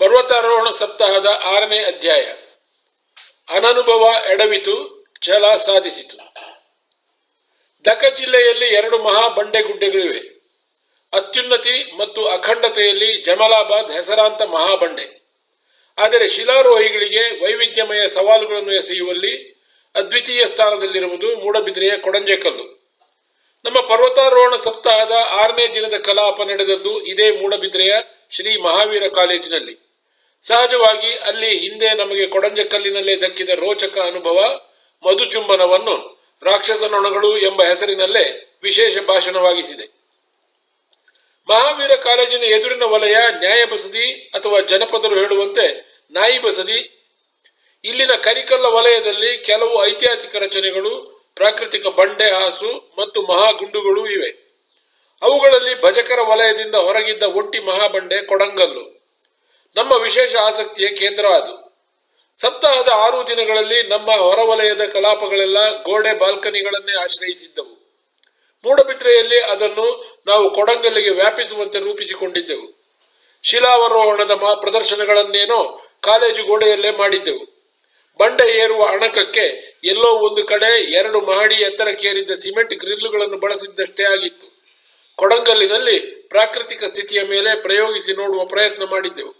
ಪರ್ವತಾರೋಹಣ ಸಪ್ತಾಹದ ಆರನೇ ಅಧ್ಯಾಯ ಅನನುಭವ ಎಡವಿತು ಛಲ ಸಾಧಿಸಿತು ದಕ ಜಿಲ್ಲೆಯಲ್ಲಿ ಎರಡು ಮಹಾ ಬಂಡೆಗುಡ್ಡೆಗಳಿವೆ ಅತ್ಯುನ್ನತಿ ಮತ್ತು ಅಖಂಡತೆಯಲ್ಲಿ ಜಮಲಾಬಾದ್ ಹೆಸರಾಂತ ಮಹಾಬಂಡೆ ಆದರೆ ಶಿಲಾರೋಹಿಗಳಿಗೆ ವೈವಿಧ್ಯಮಯ ಸವಾಲುಗಳನ್ನು ಎಸೆಯುವಲ್ಲಿ ಅದ್ವಿತೀಯ ಸ್ಥಾನದಲ್ಲಿರುವುದು ಮೂಡಬಿದ್ರೆಯ ಕೊಡಂಜೆಕಲ್ಲು ನಮ್ಮ ಪರ್ವತಾರೋಹಣ ಸಪ್ತಾಹದ ಆರನೇ ದಿನದ ಕಲಾಪ ನಡೆದದ್ದು ಇದೇ ಮೂಡಬಿದ್ರೆಯ ಶ್ರೀ ಮಹಾವೀರ ಕಾಲೇಜಿನಲ್ಲಿ ಸಹಜವಾಗಿ ಅಲ್ಲಿ ಹಿಂದೆ ನಮಗೆ ಕೊಡಂಜಕಲ್ಲಿನಲ್ಲೇ ದಕ್ಕಿದ ರೋಚಕ ಅನುಭವ ಮಧುಚುಂಬನವನ್ನು ರಾಕ್ಷಸ ನೊಣಗಳು ಎಂಬ ಹೆಸರಿನಲ್ಲೇ ವಿಶೇಷ ಭಾಷಣವಾಗಿಸಿದೆ ಮಹಾವೀರ ಕಾಲೇಜಿನ ಎದುರಿನ ವಲಯ ನ್ಯಾಯ ಬಸದಿ ಅಥವಾ ಜನಪದರು ಹೇಳುವಂತೆ ನಾಯಿ ಬಸದಿ ಇಲ್ಲಿನ ಕರಿಕಲ್ಲ ವಲಯದಲ್ಲಿ ಕೆಲವು ಐತಿಹಾಸಿಕ ರಚನೆಗಳು ಪ್ರಾಕೃತಿಕ ಬಂಡೆ ಹಾಸು ಮತ್ತು ಮಹಾಗುಂಡುಗಳು ಇವೆ ಅವುಗಳಲ್ಲಿ ಭಜಕರ ವಲಯದಿಂದ ಹೊರಗಿದ್ದ ಒಟ್ಟಿ ಮಹಾಬಂಡೆ ಕೊಡಂಗಲ್ಲು ನಮ್ಮ ವಿಶೇಷ ಆಸಕ್ತಿಯ ಕೇಂದ್ರ ಅದು ಸಪ್ತಾಹದ ಆರು ದಿನಗಳಲ್ಲಿ ನಮ್ಮ ಹೊರವಲಯದ ಕಲಾಪಗಳೆಲ್ಲ ಗೋಡೆ ಬಾಲ್ಕನಿಗಳನ್ನೇ ಆಶ್ರಯಿಸಿದ್ದವು ಮೂಡಬಿದ್ರೆಯಲ್ಲಿ ಅದನ್ನು ನಾವು ಕೊಡಂಗಲ್ಲಿಗೆ ವ್ಯಾಪಿಸುವಂತೆ ರೂಪಿಸಿಕೊಂಡಿದ್ದೆವು ಶಿಲಾವರೋಹಣದ ಮಾ ಪ್ರದರ್ಶನಗಳನ್ನೇನೋ ಕಾಲೇಜು ಗೋಡೆಯಲ್ಲೇ ಮಾಡಿದ್ದೆವು ಬಂಡೆ ಏರುವ ಅಣಕಕ್ಕೆ ಎಲ್ಲೋ ಒಂದು ಕಡೆ ಎರಡು ಮಹಡಿ ಎತ್ತರಕ್ಕೇರಿದ್ದ ಸಿಮೆಂಟ್ ಗ್ರಿಲ್ಲುಗಳನ್ನು ಬಳಸಿದ್ದಷ್ಟೇ ಆಗಿತ್ತು ಕೊಡಂಗಲ್ಲಿನಲ್ಲಿ ಪ್ರಾಕೃತಿಕ ಸ್ಥಿತಿಯ ಮೇಲೆ ಪ್ರಯೋಗಿಸಿ ನೋಡುವ ಪ್ರಯತ್ನ ಮಾಡಿದ್ದೆವು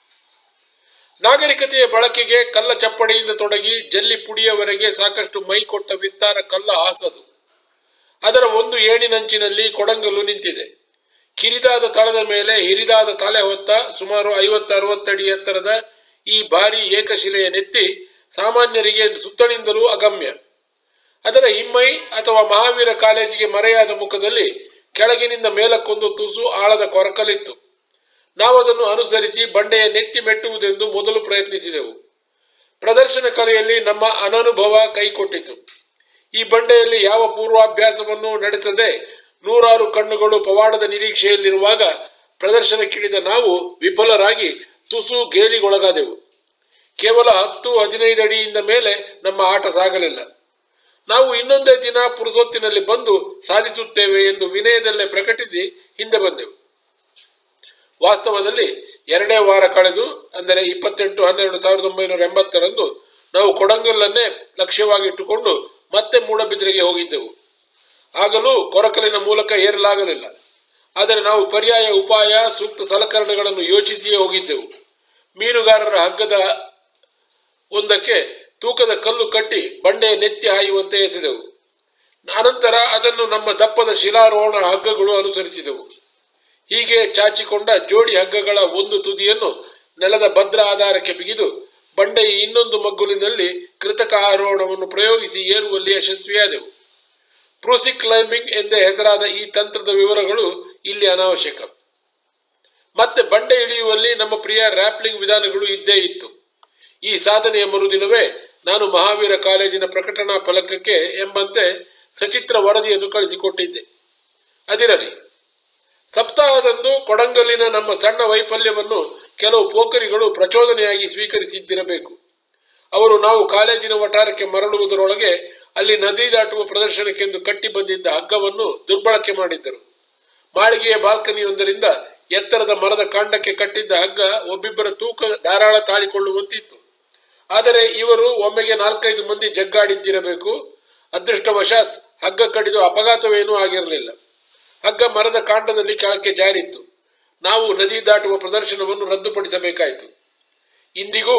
ನಾಗರಿಕತೆಯ ಬಳಕೆಗೆ ಕಲ್ಲ ಚಪ್ಪಡಿಯಿಂದ ತೊಡಗಿ ಜಲ್ಲಿ ಪುಡಿಯವರೆಗೆ ಸಾಕಷ್ಟು ಮೈ ಕೊಟ್ಟ ವಿಸ್ತಾರ ಕಲ್ಲ ಹಾಸದು ಅದರ ಒಂದು ಏಣಿನಂಚಿನಲ್ಲಿ ಕೊಡಂಗಲ್ಲು ನಿಂತಿದೆ ಕಿರಿದಾದ ತಳದ ಮೇಲೆ ಹಿರಿದಾದ ತಲೆ ಹೊತ್ತ ಸುಮಾರು ಐವತ್ತು ಅರವತ್ತಡಿ ಎತ್ತರದ ಈ ಭಾರಿ ಏಕಶಿಲೆಯ ನೆತ್ತಿ ಸಾಮಾನ್ಯರಿಗೆ ಸುತ್ತಣಿಂದಲೂ ಅಗಮ್ಯ ಅದರ ಹಿಮ್ಮೈ ಅಥವಾ ಮಹಾವೀರ ಕಾಲೇಜಿಗೆ ಮರೆಯಾದ ಮುಖದಲ್ಲಿ ಕೆಳಗಿನಿಂದ ಮೇಲಕ್ಕೊಂದು ತುಸು ಆಳದ ಕೊರಕಲಿತ್ತು ನಾವು ಅದನ್ನು ಅನುಸರಿಸಿ ಬಂಡೆಯ ನೆತ್ತಿ ಮೆಟ್ಟುವುದೆಂದು ಮೊದಲು ಪ್ರಯತ್ನಿಸಿದೆವು ಪ್ರದರ್ಶನ ಕಲೆಯಲ್ಲಿ ನಮ್ಮ ಅನನುಭವ ಕೈಕೊಟ್ಟಿತು ಈ ಬಂಡೆಯಲ್ಲಿ ಯಾವ ಪೂರ್ವಾಭ್ಯಾಸವನ್ನು ನಡೆಸದೆ ನೂರಾರು ಕಣ್ಣುಗಳು ಪವಾಡದ ನಿರೀಕ್ಷೆಯಲ್ಲಿರುವಾಗ ಪ್ರದರ್ಶನಕ್ಕಿಳಿದ ನಾವು ವಿಫಲರಾಗಿ ತುಸು ಗೇಲಿಗೊಳಗಾದೆವು ಕೇವಲ ಹತ್ತು ಹದಿನೈದು ಅಡಿಯಿಂದ ಮೇಲೆ ನಮ್ಮ ಆಟ ಸಾಗಲಿಲ್ಲ ನಾವು ಇನ್ನೊಂದೇ ದಿನ ಪುರುಸೊತ್ತಿನಲ್ಲಿ ಬಂದು ಸಾಧಿಸುತ್ತೇವೆ ಎಂದು ವಿನಯದಲ್ಲೇ ಪ್ರಕಟಿಸಿ ಹಿಂದೆ ಬಂದೆವು ವಾಸ್ತವದಲ್ಲಿ ಎರಡೇ ವಾರ ಕಳೆದು ಅಂದರೆ ಇಪ್ಪತ್ತೆಂಟು ಹನ್ನೆರಡು ಸಾವಿರದ ಒಂಬೈನೂರ ಎಂಬತ್ತರಂದು ನಾವು ಕೊಡಂಗಲ್ಲನ್ನೇ ಲಕ್ಷ್ಯವಾಗಿಟ್ಟುಕೊಂಡು ಮತ್ತೆ ಮೂಡಬಿದ್ರೆಗೆ ಹೋಗಿದ್ದೆವು ಆಗಲೂ ಕೊರಕಲಿನ ಮೂಲಕ ಏರಲಾಗಲಿಲ್ಲ ಆದರೆ ನಾವು ಪರ್ಯಾಯ ಉಪಾಯ ಸೂಕ್ತ ಸಲಕರಣೆಗಳನ್ನು ಯೋಚಿಸಿಯೇ ಹೋಗಿದ್ದೆವು ಮೀನುಗಾರರ ಹಗ್ಗದ ಒಂದಕ್ಕೆ ತೂಕದ ಕಲ್ಲು ಕಟ್ಟಿ ಬಂಡೆಯ ನೆತ್ತಿ ಹಾಯುವಂತೆ ಎಸೆದೆವು ಅನಂತರ ಅದನ್ನು ನಮ್ಮ ದಪ್ಪದ ಶಿಲಾರೋಹಣ ಹಗ್ಗಗಳು ಅನುಸರಿಸಿದೆವು ಹೀಗೆ ಚಾಚಿಕೊಂಡ ಜೋಡಿ ಹಗ್ಗಗಳ ಒಂದು ತುದಿಯನ್ನು ನೆಲದ ಭದ್ರ ಆಧಾರಕ್ಕೆ ಬಿಗಿದು ಬಂಡೆಯ ಇನ್ನೊಂದು ಮಗ್ಗುಲಿನಲ್ಲಿ ಕೃತಕ ಆರೋಹಣವನ್ನು ಪ್ರಯೋಗಿಸಿ ಏರುವಲ್ಲಿ ಯಶಸ್ವಿಯಾದೆವು ಪ್ರೂಸಿ ಕ್ಲೈಂಬಿಂಗ್ ಎಂದೇ ಹೆಸರಾದ ಈ ತಂತ್ರದ ವಿವರಗಳು ಇಲ್ಲಿ ಅನಾವಶ್ಯಕ ಮತ್ತೆ ಬಂಡೆ ಇಳಿಯುವಲ್ಲಿ ನಮ್ಮ ಪ್ರಿಯ ರ್ಯಾಪ್ಲಿಂಗ್ ವಿಧಾನಗಳು ಇದ್ದೇ ಇತ್ತು ಈ ಸಾಧನೆಯ ಮರುದಿನವೇ ನಾನು ಮಹಾವೀರ ಕಾಲೇಜಿನ ಪ್ರಕಟಣಾ ಫಲಕಕ್ಕೆ ಎಂಬಂತೆ ಸಚಿತ್ರ ವರದಿಯನ್ನು ಕಳಿಸಿಕೊಟ್ಟಿದ್ದೆ ಅದಿರಲಿ ಸಪ್ತಾಹದಂದು ಕೊಡಂಗಲ್ಲಿನ ನಮ್ಮ ಸಣ್ಣ ವೈಫಲ್ಯವನ್ನು ಕೆಲವು ಪೋಖರಿಗಳು ಪ್ರಚೋದನೆಯಾಗಿ ಸ್ವೀಕರಿಸಿದ್ದಿರಬೇಕು ಅವರು ನಾವು ಕಾಲೇಜಿನ ವಠಾರಕ್ಕೆ ಮರಳುವುದರೊಳಗೆ ಅಲ್ಲಿ ನದಿ ದಾಟುವ ಪ್ರದರ್ಶನಕ್ಕೆಂದು ಕಟ್ಟಿ ಬಂದಿದ್ದ ಹಗ್ಗವನ್ನು ದುರ್ಬಳಕೆ ಮಾಡಿದ್ದರು ಮಾಳಿಗೆಯ ಬಾಲ್ಕನಿಯೊಂದರಿಂದ ಎತ್ತರದ ಮರದ ಕಾಂಡಕ್ಕೆ ಕಟ್ಟಿದ್ದ ಹಗ್ಗ ಒಬ್ಬಿಬ್ಬರ ತೂಕ ಧಾರಾಳ ತಾಳಿಕೊಳ್ಳುವಂತಿತ್ತು ಆದರೆ ಇವರು ಒಮ್ಮೆಗೆ ನಾಲ್ಕೈದು ಮಂದಿ ಜಗ್ಗಾಡಿದ್ದಿರಬೇಕು ಅದೃಷ್ಟವಶಾತ್ ಹಗ್ಗ ಕಡಿದು ಅಪಘಾತವೇನೂ ಆಗಿರಲಿಲ್ಲ ಹಗ್ಗ ಮರದ ಕಾಂಡದಲ್ಲಿ ಕೆಳಕ್ಕೆ ಜಾರಿತ್ತು ನಾವು ನದಿ ದಾಟುವ ಪ್ರದರ್ಶನವನ್ನು ರದ್ದುಪಡಿಸಬೇಕಾಯಿತು ಇಂದಿಗೂ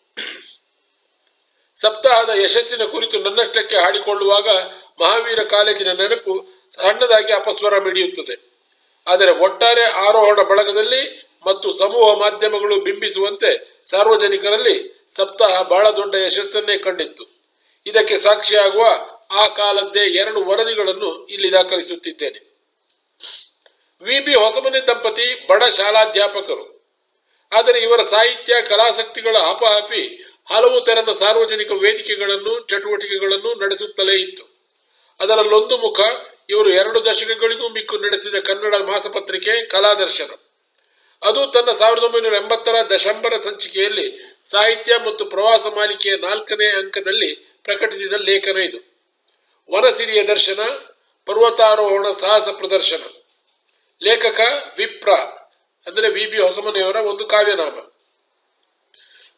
ಸಪ್ತಾಹದ ಯಶಸ್ಸಿನ ಕುರಿತು ನನ್ನಷ್ಟಕ್ಕೆ ಹಾಡಿಕೊಳ್ಳುವಾಗ ಮಹಾವೀರ ಕಾಲೇಜಿನ ನೆನಪು ಸಣ್ಣದಾಗಿ ಅಪಸ್ವರ ಮಿಡಿಯುತ್ತದೆ ಆದರೆ ಒಟ್ಟಾರೆ ಆರೋಹಣ ಬಳಗದಲ್ಲಿ ಮತ್ತು ಸಮೂಹ ಮಾಧ್ಯಮಗಳು ಬಿಂಬಿಸುವಂತೆ ಸಾರ್ವಜನಿಕರಲ್ಲಿ ಸಪ್ತಾಹ ಬಹಳ ದೊಡ್ಡ ಯಶಸ್ಸನ್ನೇ ಕಂಡಿತ್ತು ಇದಕ್ಕೆ ಸಾಕ್ಷಿಯಾಗುವ ಆ ಕಾಲದ್ದೇ ಎರಡು ವರದಿಗಳನ್ನು ಇಲ್ಲಿ ದಾಖಲಿಸುತ್ತಿದ್ದೇನೆ ವಿ ಬಿ ಹೊಸಮನೆ ದಂಪತಿ ಬಡ ಶಾಲಾಧ್ಯಾಪಕರು ಆದರೆ ಇವರ ಸಾಹಿತ್ಯ ಕಲಾಸಕ್ತಿಗಳ ಹಪಹಪಿ ಹಲವು ತೆರನ ಸಾರ್ವಜನಿಕ ವೇದಿಕೆಗಳನ್ನು ಚಟುವಟಿಕೆಗಳನ್ನು ನಡೆಸುತ್ತಲೇ ಇತ್ತು ಅದರಲ್ಲೊಂದು ಮುಖ ಇವರು ಎರಡು ದಶಕಗಳಿಗೂ ಮಿಕ್ಕು ನಡೆಸಿದ ಕನ್ನಡ ಮಾಸಪತ್ರಿಕೆ ಕಲಾದರ್ಶನ ಅದು ತನ್ನ ಸಾವಿರದ ಒಂಬೈನೂರ ಎಂಬತ್ತರ ದಶಂಬರ ಸಂಚಿಕೆಯಲ್ಲಿ ಸಾಹಿತ್ಯ ಮತ್ತು ಪ್ರವಾಸ ಮಾಲಿಕೆಯ ನಾಲ್ಕನೇ ಅಂಕದಲ್ಲಿ ಪ್ರಕಟಿಸಿದ ಲೇಖನ ಇದು ವನಸಿರಿಯ ದರ್ಶನ ಪರ್ವತಾರೋಹಣ ಸಾಹಸ ಪ್ರದರ್ಶನ ಲೇಖಕ ವಿಪ್ರ ಅಂದರೆ ವಿ ಬಿ ಹೊಸಮನೆಯವರ ಒಂದು ಕಾವ್ಯನಾಮ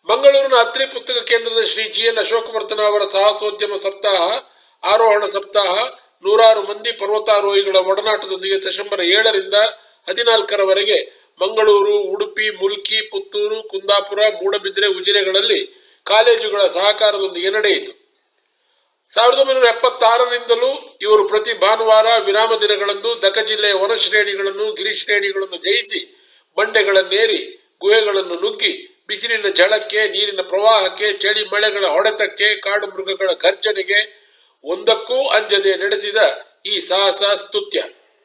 ಮಂಗಳೂರಿನ ಅತ್ರಿ ಪುಸ್ತಕ ಕೇಂದ್ರದ ಶ್ರೀ ಜಿ ಎನ್ ಅಶೋಕವರ್ಧನ ಅವರ ಸಾಹಸೋದ್ಯಮ ಸಪ್ತಾಹ ಆರೋಹಣ ಸಪ್ತಾಹ ನೂರಾರು ಮಂದಿ ಪರ್ವತಾರೋಹಿಗಳ ಒಡನಾಟದೊಂದಿಗೆ ಡಿಸೆಂಬರ್ ಏಳರಿಂದ ಹದಿನಾಲ್ಕರವರೆಗೆ ಮಂಗಳೂರು ಉಡುಪಿ ಮುಲ್ಕಿ ಪುತ್ತೂರು ಕುಂದಾಪುರ ಮೂಡಬಿದ್ರೆ ಉಜಿರೆಗಳಲ್ಲಿ ಕಾಲೇಜುಗಳ ಸಹಕಾರದೊಂದಿಗೆ ನಡೆಯಿತು ಸಾವಿರದ ಒಂಬೈನೂರ ಎಪ್ಪತ್ತಾರರಿಂದಲೂ ಇವರು ಪ್ರತಿ ಭಾನುವಾರ ವಿರಾಮ ದಿನಗಳಂದು ದಕ ಜಿಲ್ಲೆಯ ವನಶ್ರೇಣಿಗಳನ್ನು ಗಿರಿಶ್ರೇಣಿಗಳನ್ನು ಜಯಿಸಿ ಬಂಡೆಗಳನ್ನೇರಿ ಗುಹೆಗಳನ್ನು ನುಗ್ಗಿ ಬಿಸಿಲಿನ ಝಳಕ್ಕೆ ನೀರಿನ ಪ್ರವಾಹಕ್ಕೆ ಚಳಿ ಮಳೆಗಳ ಹೊಡೆತಕ್ಕೆ ಕಾಡು ಮೃಗಗಳ ಘರ್ಜನೆಗೆ ಒಂದಕ್ಕೂ ಅಂಜದೆ ನಡೆಸಿದ ಈ ಸಾಹಸ ಸ್ತುತ್ಯ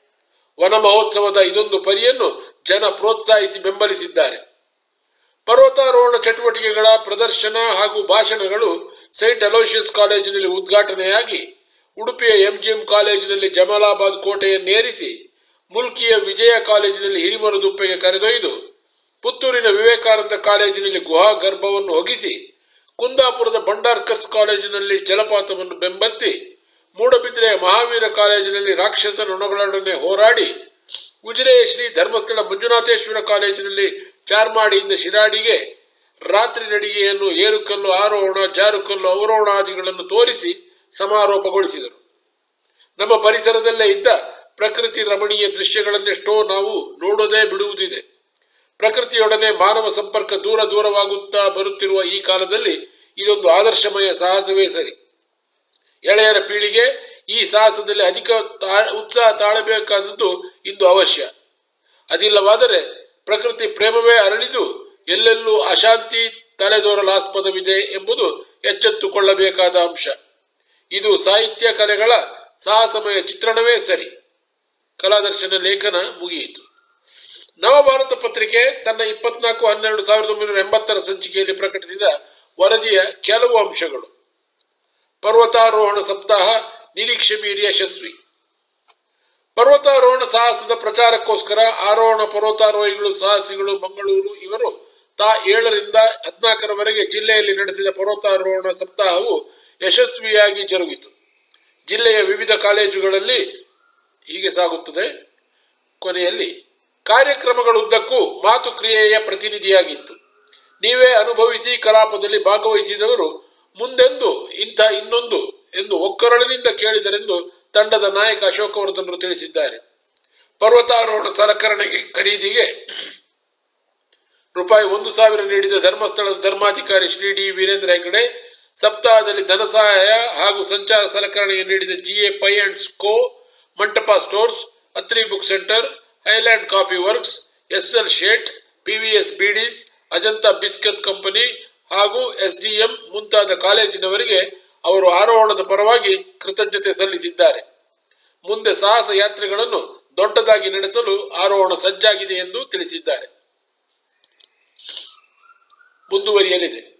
ವನ ಮಹೋತ್ಸವದ ಇದೊಂದು ಪರಿಯನ್ನು ಜನ ಪ್ರೋತ್ಸಾಹಿಸಿ ಬೆಂಬಲಿಸಿದ್ದಾರೆ ಪರ್ವತಾರೋಹಣ ಚಟುವಟಿಕೆಗಳ ಪ್ರದರ್ಶನ ಹಾಗೂ ಭಾಷಣಗಳು ಸೈಂಟ್ ಅಲೋಷಿಯಸ್ ಕಾಲೇಜಿನಲ್ಲಿ ಉದ್ಘಾಟನೆಯಾಗಿ ಉಡುಪಿಯ ಎಂಜಿಎಂ ಕಾಲೇಜಿನಲ್ಲಿ ಜಮಾಲಾಬಾದ್ ಕೋಟೆಯನ್ನೇರಿಸಿ ಮುಲ್ಕಿಯ ವಿಜಯ ಕಾಲೇಜಿನಲ್ಲಿ ಹಿರಿಮರುದುಪ್ಪೆಗೆ ಕರೆದೊಯ್ದು ಪುತ್ತೂರಿನ ವಿವೇಕಾನಂದ ಕಾಲೇಜಿನಲ್ಲಿ ಗುಹಾ ಗರ್ಭವನ್ನು ಹೊಗಿಸಿ ಕುಂದಾಪುರದ ಭಂಡಾರ್ಕರ್ಸ್ ಕಾಲೇಜಿನಲ್ಲಿ ಜಲಪಾತವನ್ನು ಬೆಂಬತ್ತಿ ಮೂಡಬಿದ್ರೆಯ ಮಹಾವೀರ ಕಾಲೇಜಿನಲ್ಲಿ ರಾಕ್ಷಸ ನೊಣಗಳೊಡನೆ ಹೋರಾಡಿ ಉಜಿರೆಯ ಶ್ರೀ ಧರ್ಮಸ್ಥಳ ಮಂಜುನಾಥೇಶ್ವರ ಕಾಲೇಜಿನಲ್ಲಿ ಚಾರ್ಮಾಡಿಯಿಂದ ಶಿರಾಡಿಗೆ ರಾತ್ರಿ ನಡಿಗೆಯನ್ನು ಏರುಕಲ್ಲು ಆರೋಹಣ ಜಾರುಕಲ್ಲು ಅವರೋಹಣಾದಿಗಳನ್ನು ತೋರಿಸಿ ಸಮಾರೋಪಗೊಳಿಸಿದರು ನಮ್ಮ ಪರಿಸರದಲ್ಲೇ ಇದ್ದ ಪ್ರಕೃತಿ ರಮಣೀಯ ದೃಶ್ಯಗಳನ್ನೆಷ್ಟೋ ನಾವು ನೋಡೋದೇ ಬಿಡುವುದಿದೆ ಪ್ರಕೃತಿಯೊಡನೆ ಮಾನವ ಸಂಪರ್ಕ ದೂರ ದೂರವಾಗುತ್ತಾ ಬರುತ್ತಿರುವ ಈ ಕಾಲದಲ್ಲಿ ಇದೊಂದು ಆದರ್ಶಮಯ ಸಾಹಸವೇ ಸರಿ ಎಳೆಯರ ಪೀಳಿಗೆ ಈ ಸಾಹಸದಲ್ಲಿ ಅಧಿಕ ತಾ- ಉತ್ಸಾಹ ತಾಳಬೇಕಾದದ್ದು ಇಂದು ಅವಶ್ಯ ಅದಿಲ್ಲವಾದರೆ ಪ್ರಕೃತಿ ಪ್ರೇಮವೇ ಅರಳಿದು ಎಲ್ಲೆಲ್ಲೂ ಅಶಾಂತಿ ತಲೆದೋರಲಾಸ್ಪದವಿದೆ ಎಂಬುದು ಎಚ್ಚೆತ್ತುಕೊಳ್ಳಬೇಕಾದ ಅಂಶ ಇದು ಸಾಹಿತ್ಯ ಕಲೆಗಳ ಸಾಹಸಮಯ ಚಿತ್ರಣವೇ ಸರಿ ಕಲಾದರ್ಶನ ಲೇಖನ ಮುಗಿಯಿತು ನವಭಾರತ ಪತ್ರಿಕೆ ತನ್ನ ಇಪ್ಪತ್ನಾಲ್ಕು ಹನ್ನೆರಡು ಸಾವಿರದ ಒಂಬೈನೂರ ಎಂಬತ್ತರ ಸಂಚಿಕೆಯಲ್ಲಿ ಪ್ರಕಟಿಸಿದ ವರದಿಯ ಕೆಲವು ಅಂಶಗಳು ಪರ್ವತಾರೋಹಣ ಸಪ್ತಾಹ ನಿರೀಕ್ಷೆ ಮೀರಿ ಯಶಸ್ವಿ ಪರ್ವತಾರೋಹಣ ಸಾಹಸದ ಪ್ರಚಾರಕ್ಕೋಸ್ಕರ ಆರೋಹಣ ಪರ್ವತಾರೋಹಿಗಳು ಸಾಹಸಿಗಳು ಮಂಗಳೂರು ಇವರು ತಾ ಏಳರಿಂದ ಹದಿನಾಲ್ಕರವರೆಗೆ ಜಿಲ್ಲೆಯಲ್ಲಿ ನಡೆಸಿದ ಪರ್ವತಾರೋಹಣ ಸಪ್ತಾಹವು ಯಶಸ್ವಿಯಾಗಿ ಜರುಗಿತು ಜಿಲ್ಲೆಯ ವಿವಿಧ ಕಾಲೇಜುಗಳಲ್ಲಿ ಹೀಗೆ ಸಾಗುತ್ತದೆ ಕೊನೆಯಲ್ಲಿ ಕಾರ್ಯಕ್ರಮಗಳುದ್ದಕ್ಕೂ ಮಾತು ಕ್ರಿಯೆಯ ಪ್ರತಿನಿಧಿಯಾಗಿತ್ತು ನೀವೇ ಅನುಭವಿಸಿ ಕಲಾಪದಲ್ಲಿ ಭಾಗವಹಿಸಿದವರು ಮುಂದೆಂದು ಇಂಥ ಇನ್ನೊಂದು ಎಂದು ಒಕ್ಕರಳಿನಿಂದ ಕೇಳಿದರೆಂದು ತಂಡದ ನಾಯಕ ಅಶೋಕವರ್ಧನರು ತಿಳಿಸಿದ್ದಾರೆ ಪರ್ವತಾರೋಹಣ ಸಲಕರಣೆಗೆ ಖರೀದಿಗೆ ರೂಪಾಯಿ ಒಂದು ಸಾವಿರ ನೀಡಿದ ಧರ್ಮಸ್ಥಳದ ಧರ್ಮಾಧಿಕಾರಿ ಶ್ರೀ ಡಿ ವೀರೇಂದ್ರ ಹೆಗಡೆ ಸಪ್ತಾಹದಲ್ಲಿ ಧನ ಸಹಾಯ ಹಾಗೂ ಸಂಚಾರ ಸಲಕರಣೆಗೆ ನೀಡಿದ GA pi and co Mantapa stores Athri book centre Highland coffee works S L Shet PVS Beedis Ajanta biscuit company ಹಾಗೂ ಎಸ್ಡಿಎಂ ಮುಂತಾದ ಕಾಲೇಜಿನವರಿಗೆ ಅವರು ಆರೋಹಣದ ಪರವಾಗಿ ಕೃತಜ್ಞತೆ ಸಲ್ಲಿಸಿದ್ದಾರೆ ಮುಂದೆ ಸಾಹಸ ಯಾತ್ರೆಗಳನ್ನು ದೊಡ್ಡದಾಗಿ ನಡೆಸಲು ಆರೋಹಣ ಸಜ್ಜಾಗಿದೆ ಎಂದು ತಿಳಿಸಿದ್ದಾರೆ ಮುಂದುವರಿಯಲಿದೆ